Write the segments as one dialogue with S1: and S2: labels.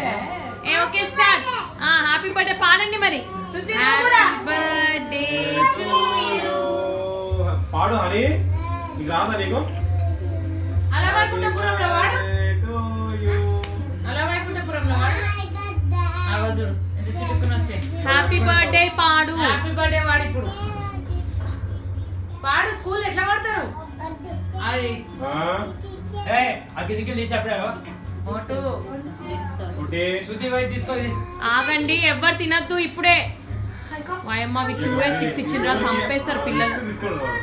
S1: ఏ okay start happy birthday పాడండి మరి happy birthday to
S2: పాడు హని నీకు రాదా నీకు
S3: అలా వైకుంఠపురంలో వాడు
S2: To you.
S3: అలా వైకుంఠపురంలో వాడు అగో చూడు ఎంత చిలుకుని వచ్చాయి
S1: హ్యాపీ బర్త్డే పాడు
S3: హ్యాపీ బర్త్డే వాడు ఇప్పుడు పాడు స్కూల్ ఎట్లా పడతారు అది
S2: ఆ,
S4: ఏ అగ్గిదికి తీసేప్పుడే
S3: మోటు
S2: ఒకటి
S4: శృతి పోయి తీసుకోది
S1: ఆగండి ఎవ్వరు తినద్దు ఇప్పుడే వాయమ్మ అవి టూ వే స్టిక్స్ ఇచ్చిండ్రా చంపేస్తారు పిల్లలు
S2: తీసుకోండి బాబు.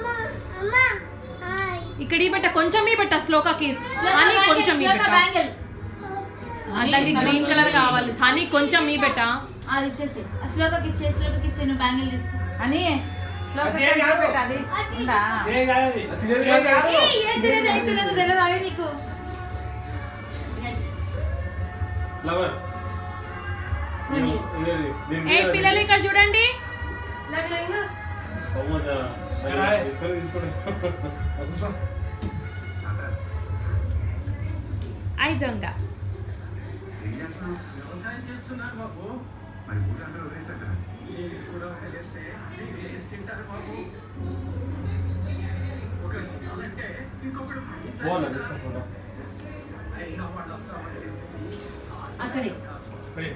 S1: ఇక్కడ ఈ బెట్ట కొంచెం ఈ బెట్ట శ్లోకకి హనీ కొంచెం ఈ బెట్ట
S3: బ్యాంగిల్
S1: అతనికి గ్రీన్ కలర్ కావాలి హనీ కొంచెం ఈ బెట్ట
S5: అది ఇచ్చేసి ఆ శ్లోకకి ఇచ్చే శ్లోకకి ఇచ్చే నువ్వు బ్యాంగిల్ తీసుకో
S3: అని శ్లోక
S4: అదే కాదు.
S3: పెట్టు, అది ఉందా
S4: ఏ కాదు అది.
S2: తినేది కాదు.
S3: ఏయ్, ఏం తెలియదు ఏం తెలియదు తెలియదు అవి నీకు
S2: ఫ్లవర్
S5: నేను
S2: ఇదేది, దీని
S1: ఏ
S2: మీద
S1: పిల్లలు ఇక్కడ చూడండి
S2: బొమ్మదా.
S4: ఇక్కడ.
S2: తీసుకొని తీసుకోండి.
S1: ఐ దొంగ
S2: బాగుందా తీసుకో ఫోటో.
S5: అక్కడే
S4: పోయి.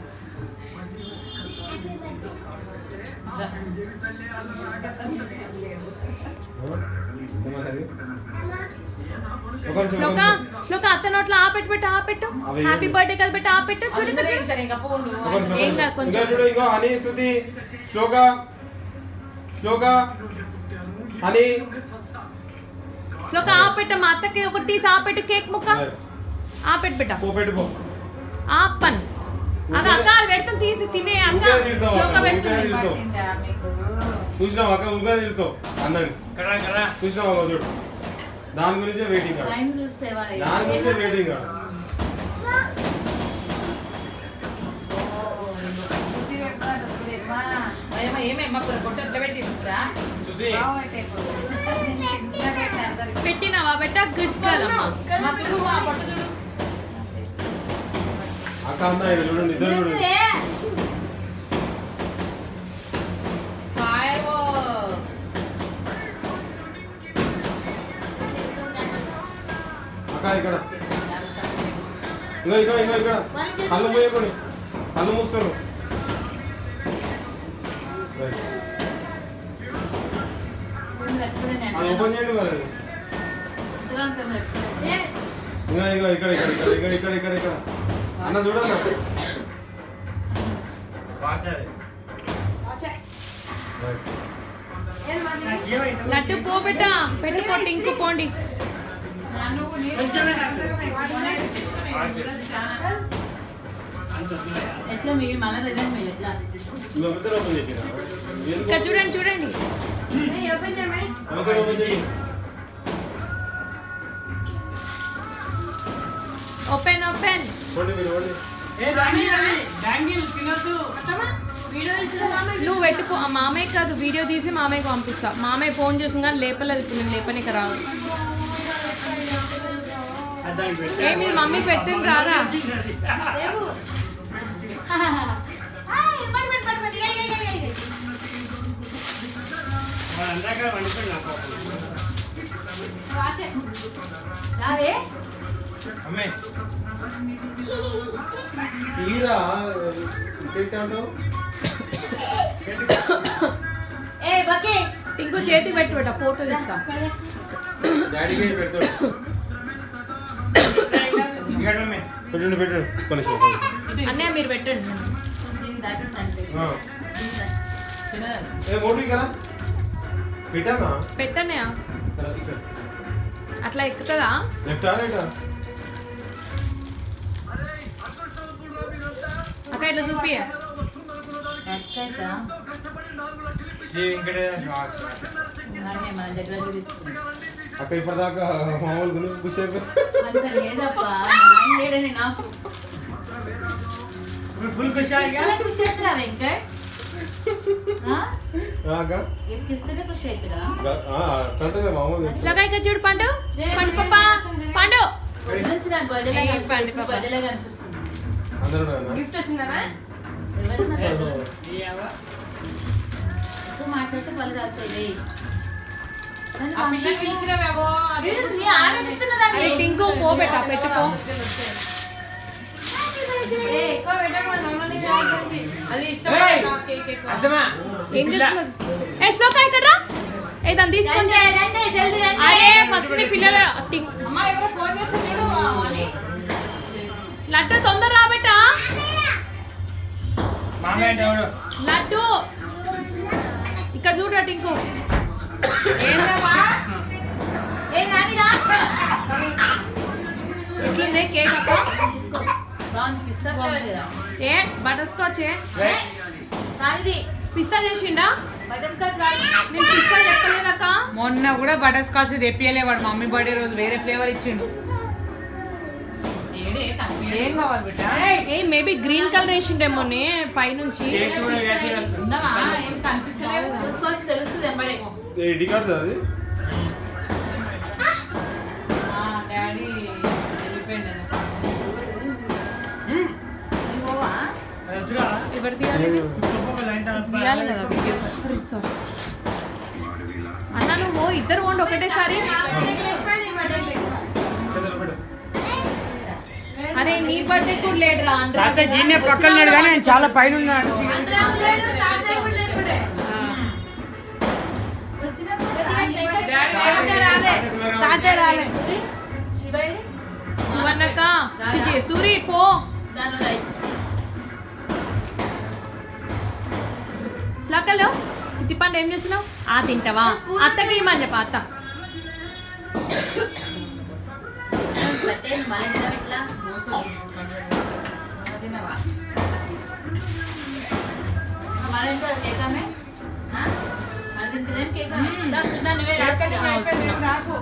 S2: ఏమన్నది? ఒక నిమిషం,
S1: శ్లోక
S2: ఒక నిమిషం.
S1: శ్లోక అత్త నోట్లో ఆ పెట్టు పెట్టు ఆ పెట్టు
S2: అవి
S1: హ్యాపీ బర్త్డే కదా పెట్టు ఆ పెట్టు చూడు ఇక్కడ చూడు.
S3: ఇంకా ఇంకా పోండు
S2: ఒక నిమిషం, ఒక
S1: ఏం
S2: నిమిషం.
S1: కాదు, కొంచెం.
S2: ఇంకా చూడు ఇంకో హనీ శృతి శ్లోక శ్లోక హనీ
S1: శ్లోక ఆ పెట్టు మా అత్తకి ఒకటి తీసి ఆ పెట్టు కేక్ ముక్క ఆ పెట్టు బిడ్డ
S2: పో పెట్టు పో
S1: ఆ పన్ అది అక్క అది పెడుతుంది తీసి తినే అక్క
S2: ఊరికే తిడతావా?
S1: శ్లోక
S2: ఊరికే
S1: పెడుతుంది
S2: తిడతావు.
S3: పట్టిందా మీకు
S2: చూసినావా అక్క ఊగా తిరుగుతావు అన్నని
S4: కరా కరా
S2: చూసినావా అక్క చూడు దాని గురించే వెయిటింగ్ ఆడ.
S5: టైం చూస్తే వాడు
S2: దాని గురించే వెయిటింగ్ ఆడ.
S3: శుద్ధి పెడతాడు ఇప్పుడేమ్మా. భయమా ఏమేమ్మా కూర పొట్టు ఎట్లా పెట్టిందిరా
S4: శృతి
S1: పెట్టినావా బెట్ట గుడ్ గర్ల్ అమ్మ
S3: చూడు ఆ పొట్టు చూడు
S2: అక్క అన్న ఇది చూడండి ఇద్దరు చూడండి
S3: ఫైర్
S2: అక్క ఇక్కడ ఇగో ఇగో ఇగో ఇక్కడ కళ్ళు మూయకొని కళ్ళు మూస్తారు అది ఓపెన్ చేయండి మరి అది. ఇగో ఇగో ఇక్కడ ఇక్కడ ఇక్కడ ఇక్కడ ఇక్కడ ఇక్కడ ఇక్కడ అన్న చూడన్న
S4: వాచ్ అది ఏమైంది?
S1: లడ్డు పో బిడ్డ పెట్టుకోండి ఇంకో పోండి
S4: కొంచెమే నాకు. వాచ్. అంత వద్దులేయా?
S5: ఎట్లా మీరు మళ్ళీ తెలియదు మీరు ఎట్లా
S2: ఇగో మిద్దరు ఓపెన్ చేయండి
S1: ఇక్కడ చూడండి చూడండి
S2: మిద్దరు ఓపెన్ చేయండి
S1: ఓపెన్ ఓపెన్
S2: చూడండి మీరు చూడండి
S4: ఏ రవి రవి బ్యాంగిల్ తినొద్దు
S1: నువ్వు పెట్టుకో ఆ మామయ్య కాదు వీడియో తీసి మామయ్యకి పంపిస్తా మామయ్య ఫోన్ చేసిన కానీ లేపలేదు ఇప్పుడు నేను లేపనిక రాదు
S4: అది దానికి పెట్టు.
S1: ఏ మీరు మమ్మీకి పెట్టింది రాదా
S4: వాడు అందాక వండుకొని నాకు అమ్మే
S2: తీరా ఇంకేంటి అంటావు
S5: ఏ బకే
S1: ఇంకో చేతికి పెట్టి పెట్ట ఫోటో తీస్తా
S2: డాడీకి పెడతాడు
S4: ఇక్కడ అమ్మే
S2: పెట్టండి పెట్టండి కొన్ని
S1: అన్నయ్య మీరు పెట్టండి
S5: దీనికి దాటిస్తాను
S2: ఏ మోటీ కదా పెట్టానా
S1: పెట్టన్నయ్య అట్లా ఎక్కుతుందా
S2: లెఫ్టా రైటా
S1: అక్క ఇట్లా చూపి
S5: నెక్స్ట్ అయితే
S4: శ్రీ వెంకటేశ్వర వాచ్.
S5: అలానే మన దగ్గర తీసుకున్నాం
S2: అక్క ఇప్పటిదాకా మామూలు గురించి ఖుషి అయిపోయి
S5: అంత లేదప్ప మా ఆయన లేడని నాకు
S4: ఇప్పుడు ఫుల్ ఖుషాయిగా
S5: ఎక్కిస్తేనే ఖుషి అవుతురా వెంకట్ ఆ?
S2: అక్క
S5: ఎక్కిస్తేనే ఖుషి అవుతురా
S2: అట్లంటే మామూలు తెలుసు.
S1: ఇట్లాగా ఇక్కడ చూడు పండు పండు పాపా పండు
S5: నుంచి నాకు బర్త్డేలా
S1: ఏ, పండి పాప.
S5: బర్త్డేలా కనిపిస్తుంది
S2: అందరూ ఉన్నారా?
S3: గిఫ్ట్ వచ్చిందనా
S5: ఎవరు నా పెద్దలు?
S4: ఈ అవ్వ.
S5: ఎక్కువ మాట్లాడితే పళ్ళు తాగుతాయి రేయ్. కానీ
S3: ఆ పిల్ల
S5: పంపించు.
S3: పిలిచినవేమో అది
S5: వీడు నీ ఆలోచిస్తున్నదాన్ని.
S1: అరే టింకు పో పెట్టా పెట్టుకో
S5: ఏ, ఎక్కువ పెట్టకూడదు, మమ్మల్ని కాదు.
S3: అది ఇష్టం
S4: ఏయ్!
S3: నాకు కేక్ ఎక్కువ.
S4: అర్థమా
S1: ఏం చేస్తున్నారు ఏ శ్లోక ఇక్కడ రా ఏ దాన్ని తీసుకోండి
S5: రండి, రండి, జల్దీ రండి.
S1: అరే ఫస్ట్ నీ పిల్లల టింక్
S3: అమ్మా ఎవరో ఫోన్ చేస్తే చూడు అని
S1: లడ్డు తొందర రాబెట్టా
S4: మామయ్య అంటే ఎవడు
S1: లడ్డు ఇక్కడ చూడరా టింకు
S3: ఏందమ్మా
S5: ఏ, నాని రా.
S1: ఎట్లుంది కేక్ అక్క
S5: తీసుకో. బాగుంది, పిస్తా ఫ్లేవర్ కదా.
S1: ఏ బటర్ స్కాచ్ ఏ
S4: రేయ్.
S5: కానిది,
S1: పిస్తా చేసిండా
S5: బటర్ స్కాచ్ కాదు.
S1: నేను పిస్తా చెప్పలేదక్క
S3: మొన్న కూడా బటర్ స్కాచ్ తెప్పియలే వాడు మమ్మీ బర్త్డే రోజు వేరే ఫ్లేవర్ ఇచ్చిండు ఏం కావాలి బిడ్డ
S1: ఏ మేబీ గ్రీన్ కలర్ వేసిండేమో పైనుంచి
S4: టేస్ట్ కూడా వేసి
S3: ఉందమ్మా ఏం కనిపిస్తలేదు
S5: బటర్ స్కాచ్ తెలుస్తుంది ఎంబడే.
S2: ఏ ఐడి కార్డు అది
S3: డాడీ వెళ్ళిపోయిండు
S5: ఇదిగోవా?
S4: వద్దురా.
S1: ఎవరు తీయాలి ఇది?
S4: ఒక్కొక్క లైన్ తర్వాత
S1: తీయాలి కదా వీడియోస్ సారీ అన్న నువ్వు ఇద్దరు వండి ఒకటేసారి
S2: పెద్దలు పెట్టు.
S1: అరే నీ బర్త్డే కూడా లేడురా అనురాగ్
S4: తాత
S1: కదా.
S4: దీన్నే పక్కన ఉన్నాడు కానీ ఆయన చాలా పైన ఉన్నాడు
S5: అనురాగ్ లేడు, తాతయ్య కూడా లేకుడే. తాతయ్య రాలే. తాతయ్య రాలే. శివయ్యడి?
S1: సువర్ణక్క చిచి సూరి పో
S5: దానిలో రైతు.
S1: శ్లోకలు చిట్టి పండు ఏం చేస్తున్నావు ఆ తింటావా అత్తకి ఇమ్మని చెప్ప అత్త
S5: పట్టేయండి, మళ్ళీ తినవు ఇట్లా. మళ్ళీ తింటావా కేక్ ఆమె? ఆ? మళ్ళీ తింటలేం కేక్ ఆమె? దా, సున్నా, నువ్వే రాసుకో.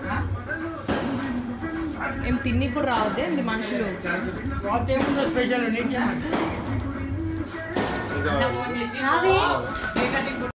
S1: ఏం తిన్ని కూడా రావద్దే ఇది మనుషులు
S4: వాళ్ళతో ఏముందో స్పెషల్ నీకేమంటే
S2: ఇంకా
S5: రావే.
S3: Cake cutting